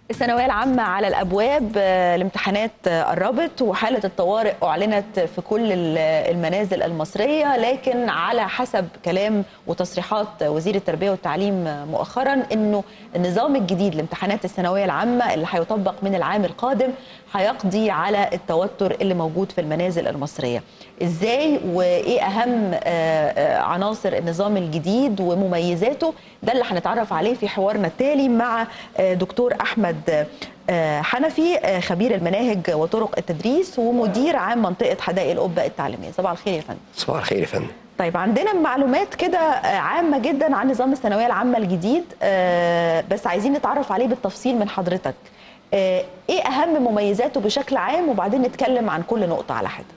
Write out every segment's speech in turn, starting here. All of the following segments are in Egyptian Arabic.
الثانوية العامة على الأبواب آه، الامتحانات آه، قربت وحالة الطوارئ أعلنت في كل ال- المنازل المصرية لكن على حسب كلام وتصريحات وزير التربية والتعليم آه، مؤخرا أنه النظام الجديد لامتحانات الثانوية العامة اللي هيطبق من العام القادم هيقضي على التوتر اللي موجود في المنازل المصرية إزاي وإيه أهم آه، آه، عناصر النظام الجديد ومميزاته ده اللي هنتعرف عليه في حوارنا التالي مع آه، دكتور أحمد آه، حنفي آه، خبير المناهج وطرق التدريس ومدير عام منطقة حدائق القبة التعليمية صباح الخير يا فندم صباح الخير يا فندم طيب عندنا معلومات كده آه، عامة جدا عن نظام الثانوية العامة الجديد آه، بس عايزين نتعرف عليه بالتفصيل من حضرتك آه، ايه اهم مميزاته بشكل عام وبعدين نتكلم عن كل نقطة على حدة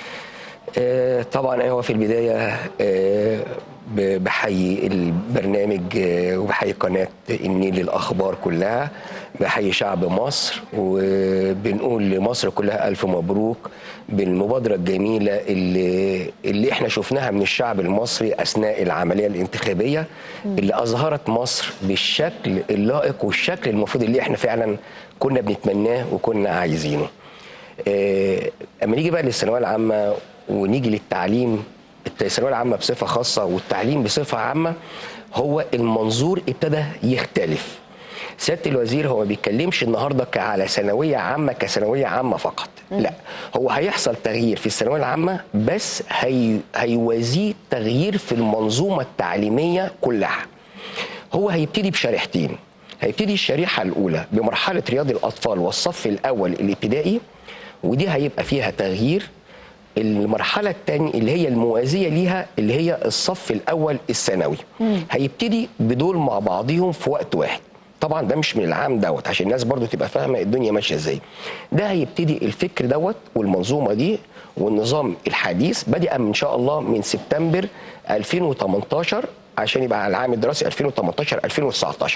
آه، طبعا هو في البدايه آه، ب- بحيي البرنامج آه، وبحيي قناه النيل للاخبار كلها بحيي شعب مصر وبنقول لمصر كلها الف مبروك بالمبادره الجميله اللي اللي احنا شفناها من الشعب المصري اثناء العمليه الانتخابيه اللي اظهرت مصر بالشكل اللائق والشكل المفروض اللي احنا فعلا كنا بنتمناه وكنا عايزينه. آه، اما نيجي بقى للثانويه العامه ونيجي للتعليم الثانويه العامه بصفه خاصه والتعليم بصفه عامه هو المنظور ابتدى يختلف سياده الوزير هو ما بيتكلمش النهارده ك- على ثانويه عامه كثانويه عامه فقط لا هو هيحصل تغيير في الثانويه العامه بس هي هيوازيه تغيير في المنظومه التعليميه كلها هو هيبتدي بشريحتين هيبتدي الشريحة الأولى بمرحلة رياض الأطفال والصف الأول الابتدائي ودي هيبقى فيها تغيير المرحلة الثانية اللي هي الموازية ليها اللي هي الصف الأول الثانوي هيبتدي بدول مع بعضهم في وقت واحد طبعا ده مش من العام دوت عشان الناس برضو تبقى فاهمة الدنيا ماشية ازاي ده هيبتدي الفكر دوت والمنظومة دي والنظام الحديث بدأ من شاء الله من سبتمبر 2018 عشان يبقى على العام الدراسي 2018 2019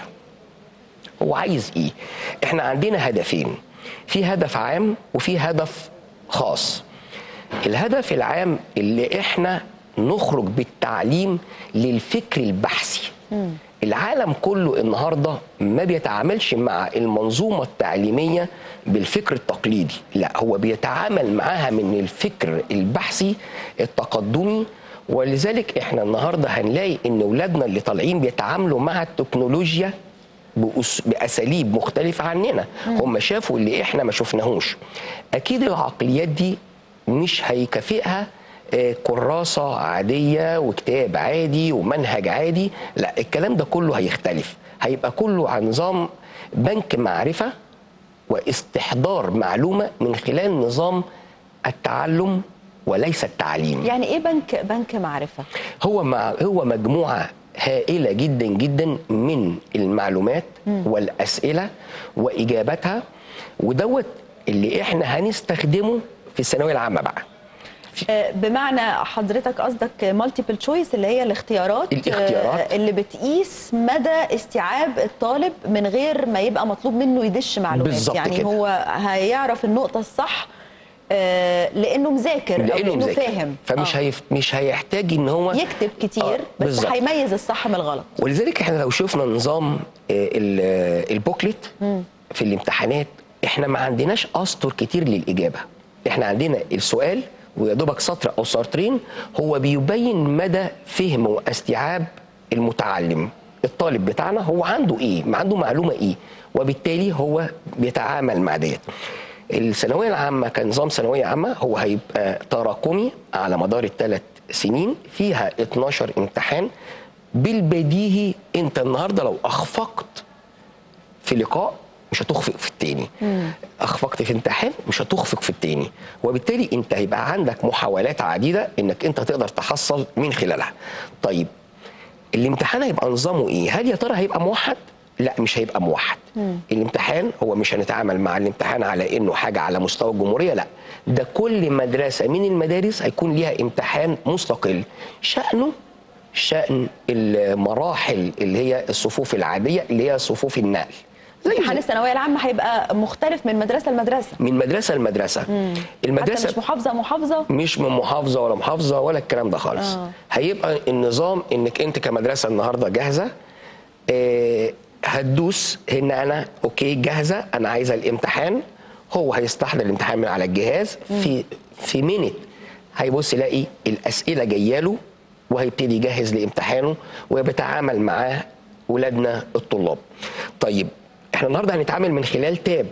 هو عايز ايه احنا عندنا هدفين في هدف عام وفي هدف خاص الهدف العام اللي احنا نخرج بالتعليم للفكر البحثي العالم كله النهارده ما بيتعاملش مع المنظومه التعليميه بالفكر التقليدي لا هو بيتعامل معاها من الفكر البحثي التقدمي ولذلك احنا النهارده هنلاقي ان اولادنا اللي طالعين بيتعاملوا مع التكنولوجيا بأس... باساليب مختلفه عننا هم شافوا اللي احنا ما شفناهوش اكيد العقليات دي مش هيكافئها آه، كراسه عاديه وكتاب عادي ومنهج عادي لا الكلام ده كله هيختلف هيبقى كله عن نظام بنك معرفه واستحضار معلومه من خلال نظام التعلم وليس التعليم يعني ايه بنك بنك معرفة هو مع هو مجموعه هائله جدا جدا من المعلومات والاسئله واجاباتها ودوت اللي احنا هنستخدمه في الثانويه العامه بقى آه، بمعنى حضرتك قصدك مالتيبل تشويس اللي هي الاختيارات الاختيارات. آه، اللي بتقيس مدى استيعاب الطالب من غير ما يبقى مطلوب منه يدش معلومات بالظبط يعني كده. هو هيعرف النقطة الصح آه، لانه مذاكر او لانه لانه مذاكر فاهم فمش آه. هيف مش هيحتاج ان هو يكتب كتير آه، بس بالظبط. هيميز الصح من الغلط ولذلك احنا لو شفنا نظام آه، ال- آه، البوكلت في الامتحانات احنا ما عندناش اسطر كتير للاجابه احنا عندنا السؤال ويا دوبك سطر او سطرين هو بيبين مدى فهم واستيعاب المتعلم الطالب بتاعنا هو عنده ايه ما عنده معلومه ايه وبالتالي هو بيتعامل مع ديت الثانويه العامه كنظام ثانويه عامه هو هيبقى تراكمي على مدار الثلاث سنين فيها 12 امتحان بالبديهي انت النهارده لو اخفقت في لقاء مش هتخفق في التاني اخفقت في امتحان مش هتخفق في التاني وبالتالي انت هيبقى عندك محاولات عديده انك انت تقدر تحصل من خلالها طيب الامتحان هيبقى نظامه ايه هل يا ترى هيبقى موحد لا مش هيبقى موحد الامتحان هو مش هنتعامل مع الامتحان على انه حاجه على مستوى الجمهوريه لا ده كل مدرسه من المدارس هيكون ليها امتحان مستقل شانه شان المراحل اللي هي الصفوف العاديه اللي هي صفوف النقل زي امتحان الثانويه العامه هيبقى مختلف من مدرسه لمدرسه من مدرسه لمدرسه حتى المدرسه مش محافظه محافظه مش من محافظه ولا محافظه ولا الكلام ده خالص آه. هيبقى النظام انك انت كمدرسه النهارده جاهزه آه، هتدوس ان انا اوكي جاهزه انا عايزه الامتحان هو هيستحضر الامتحان من على الجهاز في في مينت هيبص يلاقي الاسئله جايه له وهيبتدي يجهز لامتحانه وبيتعامل مع ولادنا الطلاب. طيب احنا النهارده هنتعامل من خلال تاب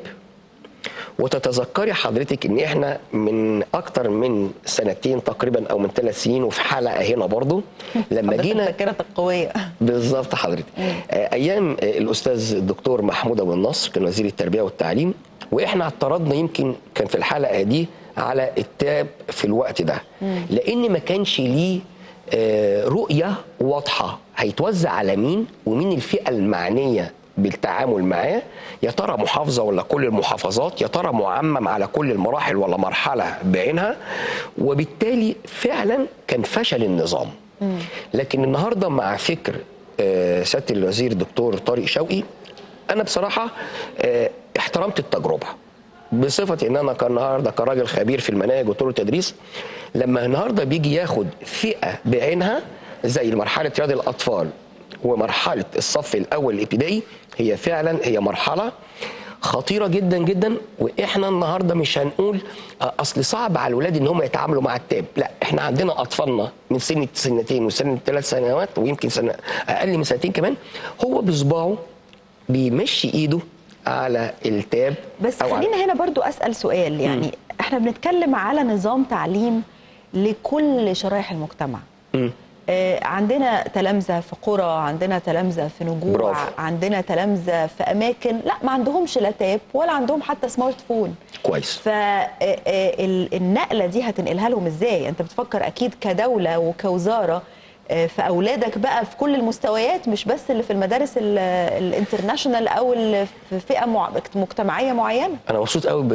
وتتذكري حضرتك ان احنا من اكتر من سنتين تقريبا او من ثلاث سنين وفي حلقه هنا برضو لما حضرتك جينا ذاكرتك القويه بالظبط حضرتك آه، ايام آه، الاستاذ الدكتور محمود ابو النصر كان وزير التربيه والتعليم واحنا اعترضنا يمكن كان في الحلقه دي على التاب في الوقت ده لان ما كانش ليه آه، رؤيه واضحه هيتوزع على مين ومين الفئه المعنيه بالتعامل معاه يا ترى محافظه ولا كل المحافظات يا ترى معمم على كل المراحل ولا مرحله بعينها وبالتالي فعلا كان فشل النظام لكن النهارده مع فكر آه، سياده الوزير الدكتور طارق شوقي انا بصراحه آه، احترمت التجربه بصفتي ان انا كان النهارده كراجل خبير في المناهج وطرق التدريس لما النهارده بيجي ياخد فئه بعينها زي مرحله رياض الاطفال ومرحله الصف الاول الابتدائي هي فعلا هي مرحله خطيره جدا جدا واحنا النهارده مش هنقول آه، اصل صعب على الولاد ان هم يتعاملوا مع التاب لا احنا عندنا اطفالنا من سن سنتين وسن ثلاث سنوات ويمكن سنه اقل من سنتين كمان هو بصباعه بيمشي ايده على التاب بس أو على- خلينا هنا برضو اسال سؤال يعني احنا بنتكلم على نظام تعليم لكل شرائح المجتمع مم. آه، عندنا تلامذه في قرى عندنا تلامذه في نجوع برافو. عندنا تلامذه في اماكن لا ما عندهمش لا تاب ولا عندهم حتى سمارت فون كويس فالنقله دي هتنقلها لهم ازاي انت بتفكر اكيد كدوله وكوزاره آه، في اولادك بقى في كل المستويات مش بس اللي في المدارس ال- الانترناشونال او اللي في فئه مع- مجتمعيه معينه انا مبسوط قوي ب...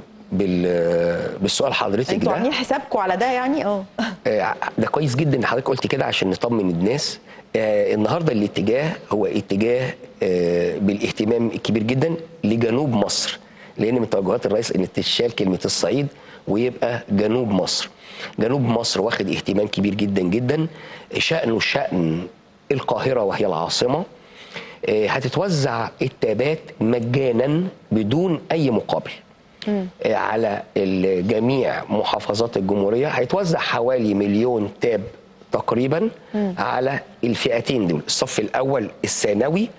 بال... بالسؤال حضرتك انتوا ده عاملين حسابكم على ده يعني اه آه، ده كويس جدا ان حضرتك قلت كده عشان نطمن الناس آه، النهارده الاتجاه هو اتجاه آه، بالاهتمام الكبير جدا لجنوب مصر لان من توجهات الرئيس ان تشال كلمه الصعيد ويبقى جنوب مصر جنوب مصر واخد اهتمام كبير جدا جدا شأنه شأن القاهره وهي العاصمه آه، هتتوزع التابات مجانا بدون اي مقابل آه، على ال- جميع محافظات الجمهوريه هيتوزع حوالي مليون تاب تقريبا على الفئتين دول الصف الاول الثانوي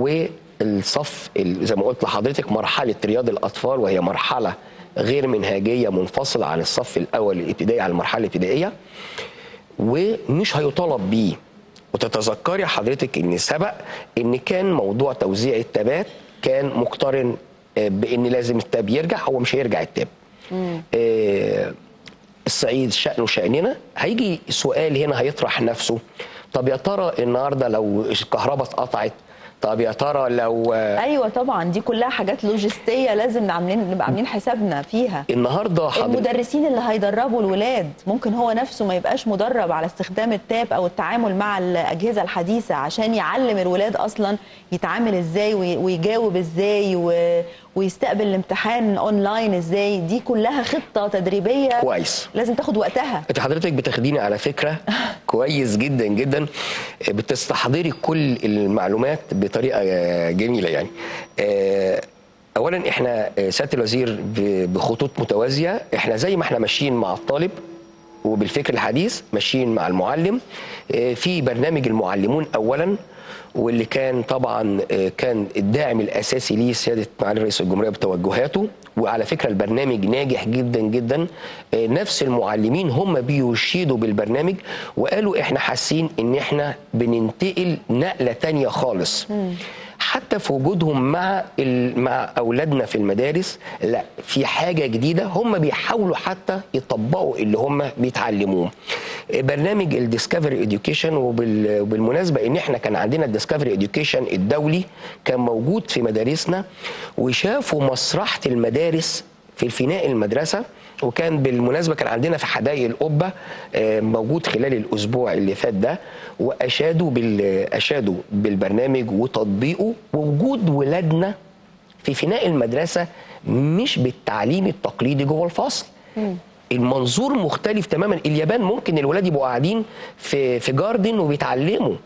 والصف ال- زي ما قلت لحضرتك مرحله رياض الاطفال وهي مرحله غير منهجيه منفصله عن الصف الاول الابتدائي على المرحله الابتدائيه ومش هيطالب بيه وتتذكري حضرتك ان سبق ان كان موضوع توزيع التابات كان مقترن آه، بان لازم التاب يرجع هو مش هيرجع التاب آه، الصعيد شأنه شأننا هيجي سؤال هنا هيطرح نفسه طب يا ترى النهارده لو الكهرباء اتقطعت طب يا ترى لو آه، ايوه طبعا دي كلها حاجات لوجستيه لازم عاملين نبقى عاملين حسابنا فيها النهارده حضرتك المدرسين اللي هيدربوا الولاد ممكن هو نفسه ما يبقاش مدرب على استخدام التاب او التعامل مع الاجهزه الحديثه عشان يعلم الولاد اصلا يتعامل ازاي وي- ويجاوب ازاي و- ويستقبل الامتحان اونلاين ازاي دي كلها خطه تدريبيه كويس لازم تاخد وقتها انت حضرتك بتاخديني على فكره كويس جدا جدا بتستحضري كل المعلومات بطريقه جميله يعني آه، اولا احنا آه، سياده الوزير ب- بخطوط متوازيه احنا زي ما احنا ماشيين مع الطالب وبالفكر الحديث ماشيين مع المعلم آه، في برنامج المعلمون اولا واللي كان طبعا آه، كان الداعم الاساسي ليه سياده معالي رئيس الجمهوريه بتوجهاته وعلى فكره البرنامج ناجح جدا جدا آه، نفس المعلمين هم بيشيدوا بالبرنامج وقالوا احنا حاسين ان احنا بننتقل نقله تانية خالص حتى في وجودهم مع ال- مع اولادنا في المدارس لا في حاجه جديده هم بيحاولوا حتى يطبقوا اللي هم بيتعلموه برنامج الديسكفري اديوكيشن وبالمناسبه ان احنا كان عندنا الديسكفري اديوكيشن الدولي كان موجود في مدارسنا وشافوا مسرحه المدارس في الفناء المدرسه وكان بالمناسبه كان عندنا في حدائق القبه آه، موجود خلال الاسبوع اللي فات ده واشادوا بال اشادوا بالبرنامج وتطبيقه ووجود ولادنا في فناء المدرسه مش بالتعليم التقليدي جوه الفصل المنظور مختلف تماما اليابان ممكن الولاد يبقوا قاعدين في في جاردن وبيتعلموا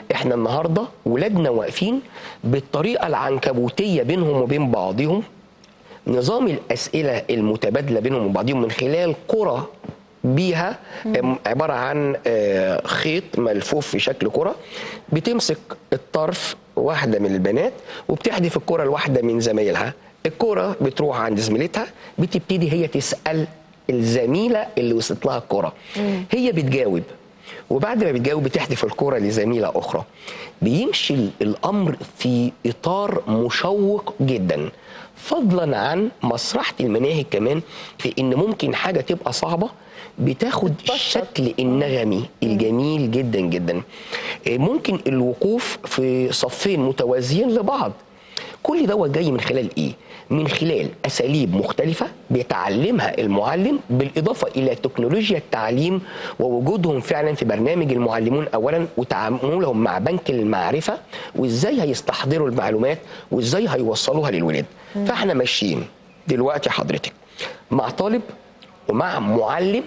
احنا النهارده ولادنا واقفين بالطريقه العنكبوتيه بينهم وبين بعضهم نظام الاسئله المتبادله بينهم وبين بعضهم من خلال كره بيها آم، عباره عن آه، خيط ملفوف في شكل كره بتمسك الطرف واحده من البنات وبتحدف الكره لواحده من زمايلها الكره بتروح عند زميلتها بتبتدي هي تسال الزميله اللي وصلت لها الكره هي بتجاوب وبعد ما بتجاوب بتحدف الكرة لزميلة أخرى بيمشي ال- الأمر في إطار مشوق جدا فضلا عن مسرحة المناهج كمان في إن ممكن حاجة تبقى صعبة بتاخد الشكل النغمي الجميل جدا جدا إيه، ممكن الوقوف في صفين متوازيين لبعض كل دوت جاي من خلال ايه؟ من خلال اساليب مختلفه بيتعلمها المعلم بالاضافه الى تكنولوجيا التعليم ووجودهم فعلا في برنامج المعلمون اولا وتعاملهم مع بنك المعرفه وازاي هيستحضروا المعلومات وازاي هيوصلوها للولاد. فاحنا ماشيين دلوقتي حضرتك مع طالب ومع معلم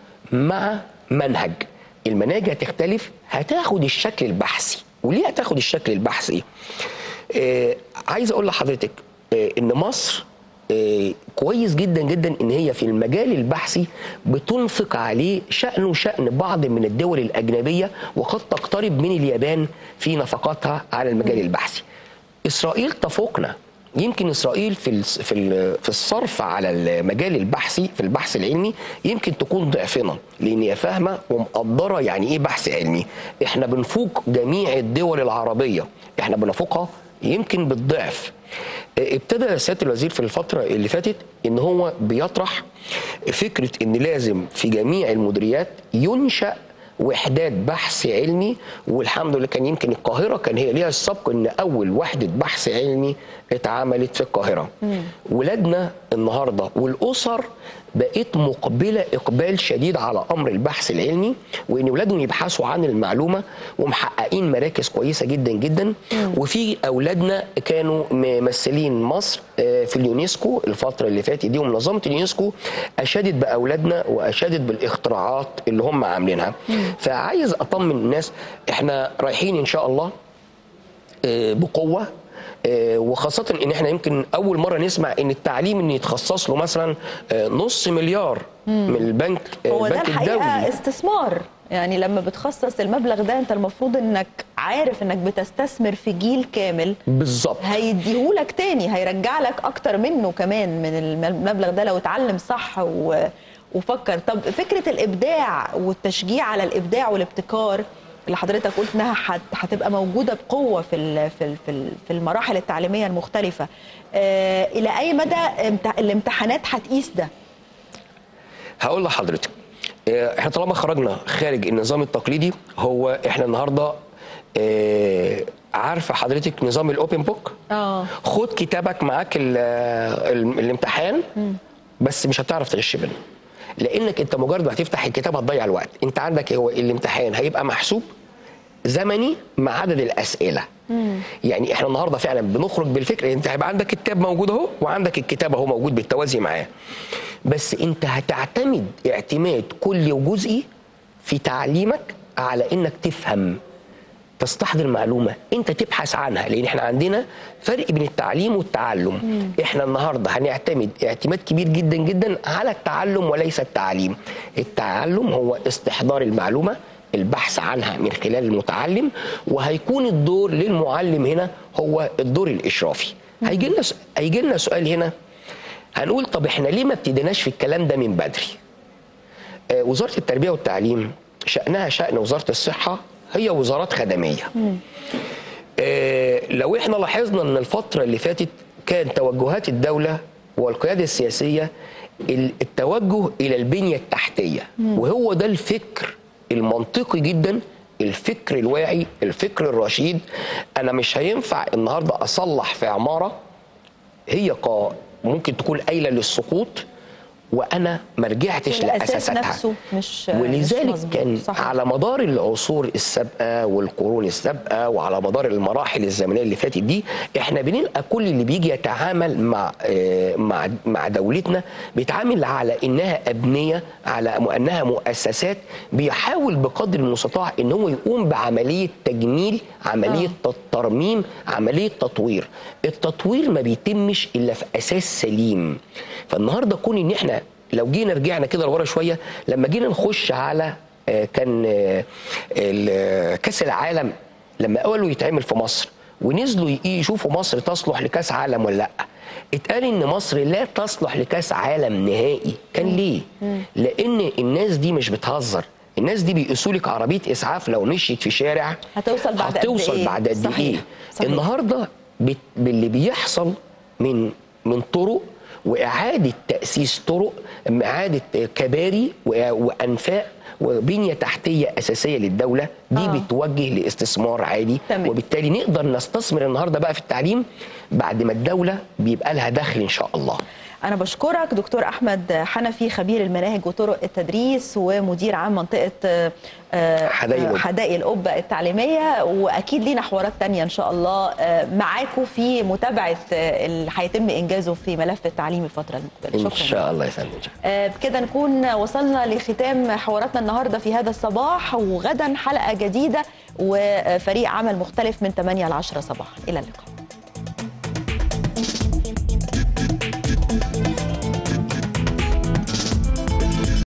مع منهج المناهج هتختلف هتاخد الشكل البحثي وليه هتاخد الشكل البحثي آه عايز اقول لحضرتك آه ان مصر آه كويس جدا جدا ان هي في المجال البحثي بتنفق عليه شأنه شأن بعض من الدول الأجنبية وقد تقترب من اليابان في نفقاتها على المجال البحثي إسرائيل تفوقنا يمكن اسرائيل في الس- في ال- في الصرف على المجال البحثي في البحث العلمي يمكن تكون ضعفنا لان هي فاهمه ومقدره يعني ايه بحث علمي احنا بنفوق جميع الدول العربيه احنا بنفوقها يمكن بالضعف اه، ابتدى سياده الوزير في الفتره اللي فاتت ان هو بيطرح فكره ان لازم في جميع المديريات ينشأ وحدات بحث علمي والحمد لله كان يمكن القاهره كان هي ليها السبق ان اول وحده بحث علمي اتعملت في القاهره ولادنا النهارده والاسر بقت مقبله اقبال شديد على امر البحث العلمي وان ولادهم يبحثوا عن المعلومه ومحققين مراكز كويسه جدا جدا وفي اولادنا كانوا ممثلين مصر آه، في اليونسكو الفتره اللي فاتت دي ومنظمه اليونسكو اشادت باولادنا واشادت بالاختراعات اللي هم عاملينها فعايز اطمن الناس احنا رايحين ان شاء الله آه، بقوه آه، وخاصة ان احنا يمكن اول مرة نسمع ان التعليم ان يتخصص له مثلا آه، نص مليار من البنك آه، هو ده البنك الحقيقه الدولي استثمار يعني لما بتخصص المبلغ ده انت المفروض انك عارف انك بتستثمر في جيل كامل بالظبط هيديهولك تاني هيرجع لك اكتر منه كمان من المبلغ ده لو اتعلم صح و... وفكر طب فكره الابداع والتشجيع على الابداع والابتكار اللي حضرتك قلت انها هت- هتبقى موجوده بقوه في ال- في ال- في ال- في المراحل التعليميه المختلفه آه الى اي مدى امت- الامتحانات هتقيس ده هقول لحضرتك آه، احنا طالما خرجنا خارج النظام التقليدي هو احنا النهارده آه، عارفه حضرتك نظام الاوبن بوك اه خد كتابك معاك ال- ال- الامتحان بس مش هتعرف تغش منه لانك انت مجرد ما هتفتح الكتاب هتضيع الوقت انت عندك هو الامتحان هيبقى محسوب زمني مع عدد الاسئله يعني احنا النهارده فعلا بنخرج بالفكره انت هيبقى عندك الكتاب موجود اهو وعندك الكتاب اهو موجود بالتوازي معاه بس انت هتعتمد اعتماد كلي وجزئي في تعليمك على انك تفهم تستحضر معلومه انت تبحث عنها لان احنا عندنا فرق بين التعليم والتعلم احنا النهارده هنعتمد اعتماد كبير جدا جدا على التعلم وليس التعليم التعلم هو استحضار المعلومه البحث عنها من خلال المتعلم وهيكون الدور للمعلم هنا هو الدور الاشرافي هيجي لنا هيجي لنا سؤال هنا هنقول طب احنا ليه ما ابتديناش في الكلام ده من بدري آه، وزاره التربيه والتعليم شانها شان وزاره الصحه هي وزارات خدميه آه، لو احنا لاحظنا ان الفتره اللي فاتت كان توجهات الدوله والقياده السياسيه ال- التوجه الى البنيه التحتيه وهو ده الفكر المنطقي جدا الفكر الواعي الفكر الرشيد انا مش هينفع النهارده اصلح في عماره هي قا ممكن تكون قايله للسقوط وانا ما رجعتش والاساس لاساساتها نفسه مش مش ولذلك مظبوط. كان صحيح. على مدار العصور السابقه والقرون السابقه وعلى مدار المراحل الزمنيه اللي فاتت دي احنا بنلقى كل اللي بيجي يتعامل مع آه، مع مع دولتنا بيتعامل على انها ابنيه على انها مؤسسات بيحاول بقدر المستطاع ان هو يقوم بعمليه تجميل عمليه آه. ترميم عمليه تطوير التطوير ما بيتمش الا في اساس سليم فالنهارده كون ان احنا لو جينا رجعنا كده لورا شويه لما جينا نخش على آه، كان آه، ال- كاس العالم لما اولوا يتعمل في مصر ونزلوا ي- يشوفوا مصر تصلح لكاس عالم ولا لا اتقال ان مصر لا تصلح لكاس عالم نهائي كان ليه لان الناس دي مش بتهزر الناس دي بيقيسوا لك عربيه اسعاف لو مشيت في شارع هتوصل بعد قد هتوصل إيه؟ بعد قد صحيح. ايه صحيح. النهارده بت- باللي بيحصل من من طرق واعاده تاسيس طرق اعاده كباري و- وانفاق وبنيه تحتيه اساسيه للدوله دي آه. آه. بتوجه لاستثمار عالي تمام. وبالتالي نقدر نستثمر النهارده بقى في التعليم بعد ما الدوله بيبقى لها دخل ان شاء الله أنا بشكرك دكتور أحمد حنفي خبير المناهج وطرق التدريس ومدير عام منطقة آه، آه، حدائق القبة. حدائق القبة التعليمية وأكيد لينا حوارات تانية إن شاء الله آه، معاكم في متابعة آه، اللي هيتم إنجازه في ملف التعليم الفترة المقبلة ان شكرا شاء الله يا فندم آه، بكده نكون وصلنا لختام حواراتنا النهارده في هذا الصباح وغدا حلقه جديده وفريق عمل مختلف من 8 ل 10 صباحا الى اللقاء